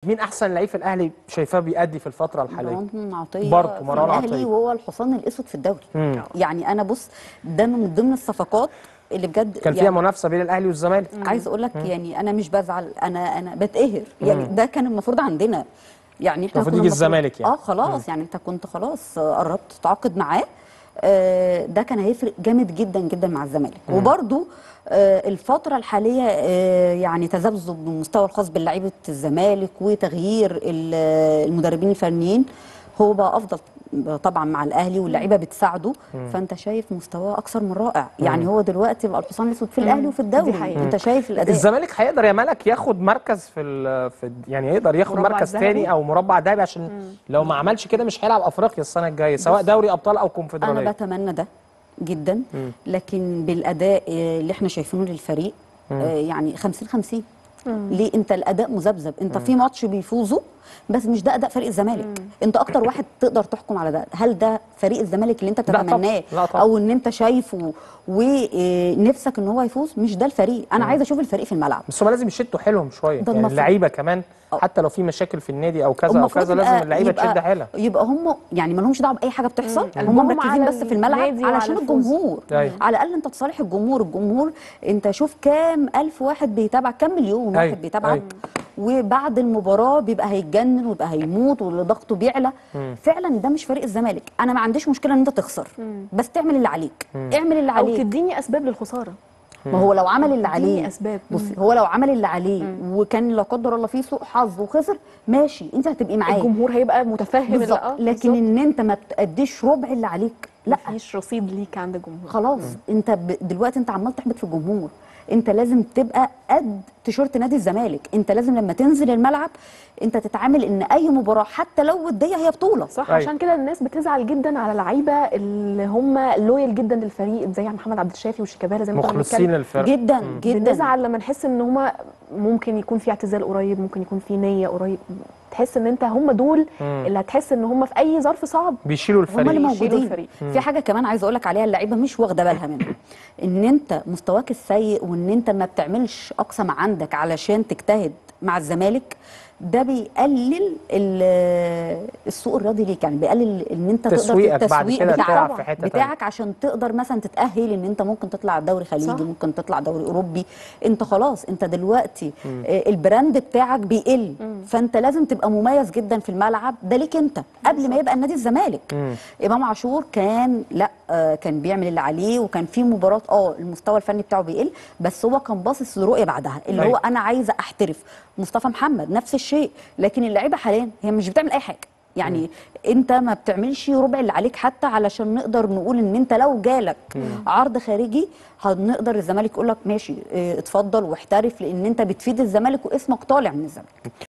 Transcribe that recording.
مين احسن لعيب في الاهلي شايفاه بيأدي في الفتره الحاليه مروان عطيه برضه في مروان الاهلي عطية. وهو الحصان الاسود في الدوري مم. يعني انا بص ده من ضمن الصفقات اللي بجد كان يعني فيها منافسه بين الاهلي والزمالك عايز اقول لك يعني انا مش بزعل انا انا بتقهر يعني ده كان المفروض عندنا يعني احنا المفروض كنا يجي الزمالك يعني. اه خلاص يعني انت كنت خلاص آه، قربت تتعاقد معاه آه، ده كان هيفرق جامد جدا جدا مع الزمالك وبرده الفترة الحالية آه، يعني تذبذب بالمستوى الخاص بلعيبة الزمالك وتغيير ال- المدربين الفنيين هو بقى افضل طبعا مع الاهلي واللعيبه بتساعده فانت شايف مستواه اكثر من رائع يعني هو دلوقتي بقى الحصان الاسود في الاهلي وفي الدوري حقيقة. انت شايف الاداء الزمالك هيقدر يا ملك ياخد مركز في ال في ال- يعني يقدر ياخد مربع مركز الذهبي؟ تاني او مربع ذهبي عشان لو ما عملش كده مش هيلعب افريقيا السنه الجايه سواء دوري ابطال او انا كونفدراليه بتمنى ده جدا لكن بالاداء آه، اللي احنا شايفينه للفريق آه، يعني 50 50 ليه انت الاداء مذبذب انت في ماتش بيفوزوا بس مش ده اداء فريق الزمالك انت اكتر واحد تقدر تحكم على ده هل ده فريق الزمالك اللي انت لا طبعاً. بتتمناه لا طبعاً. او ان انت شايفه ونفسك ان هو يفوز مش ده الفريق انا عايزه اشوف الفريق في الملعب بس هم لازم يشدوا حيلهم شويه ده يعني المفروض. اللعيبه كمان حتى لو في مشاكل في النادي او كذا او المفروض كذا يبقى- لازم اللعيبه يبقى- تشد حيلها يبقى هم يعني ما لهمش دعوه باي حاجه بتحصل هم قلبهم مركزين على بس في الملعب النادي وعلى علشان الفوز. الجمهور أيوة. على الاقل انت تصالح الجمهور الجمهور انت شوف كام الف واحد بيتابعك كام مليون أيوة. واحد بيتابعك أيوة. وبعد المباراه بيبقى هيتجنن ويبقى هيموت وضغطه بيعلى فعلا ده مش فريق الزمالك انا ما عنديش مشكله ان انت تخسر بس تعمل اللي عليك اعمل اللي او عليك تديني اسباب للخساره ما هو لو عمل اللي عليه اديني اسباب بصي هو لو عمل اللي عليه وكان لا قدر الله فيه سوء حظ وخسر ماشي انت هتبقي معاه الجمهور هيبقى متفهم ال- بالظبط آه، لكن بالظبط. ان انت ما بتأديش ربع اللي عليك لا مفيش رصيد ليك عند الجمهور خلاص انت ب... دلوقتي انت عمال تحبط في الجمهور انت لازم تبقى قد تيشيرت نادي الزمالك انت لازم لما تنزل الملعب انت تتعامل ان اي مباراه حتى لو وديه هي بطوله صح أيوة. عشان كده الناس بتزعل جدا على لعيبه اللي هم لويال جدا للفريق زي محمد عبد الشافي وشيكابالا زي ما كنا مخلصين بنتكلم. للفرق جدا جدا بنزعل لما نحس ان هم ممكن يكون في اعتزال قريب ممكن يكون في نيه قريب تحس ان انت هم دول اللي هتحس ان هم في اي ظرف صعب بيشيلوا هم اللي الفريق يشيلوا موجودين الفريق. في حاجه كمان عايزه اقول لك عليها اللعيبه مش واخده بالها منها ان انت مستواك السيء وان انت ما بتعملش اقصى ما عندك علشان تجتهد مع الزمالك ده بيقلل ال- السوق الرياضي ليك يعني بيقلل ان انت تسويقك تقدر بعد التسويق كده بتاعك تلعب في حتة بتاعك عشان تقدر مثلا تتاهل ان انت ممكن تطلع دوري خليجي صح. ممكن تطلع دوري اوروبي انت خلاص انت دلوقتي آه، البراند بتاعك بيقل فانت لازم تبقى مميز جدا في الملعب ده ليك انت قبل ما يبقى النادي الزمالك امام عاشور كان لا آه، كان بيعمل اللي عليه وكان في مباراه اه المستوى الفني بتاعه بيقل بس هو كان باصص لرؤيه بعدها اللي هو أيوة. انا عايزه احترف مصطفى محمد نفس الشيء لكن اللعيبه حاليا هي مش بتعمل اي حاجه يعني انت ما بتعملش ربع اللي عليك حتى علشان نقدر نقول ان انت لو جالك عرض خارجي هنقدر الزمالك يقول لك ماشي اه، اتفضل واحترف لان انت بتفيد الزمالك واسمك طالع من الزمالك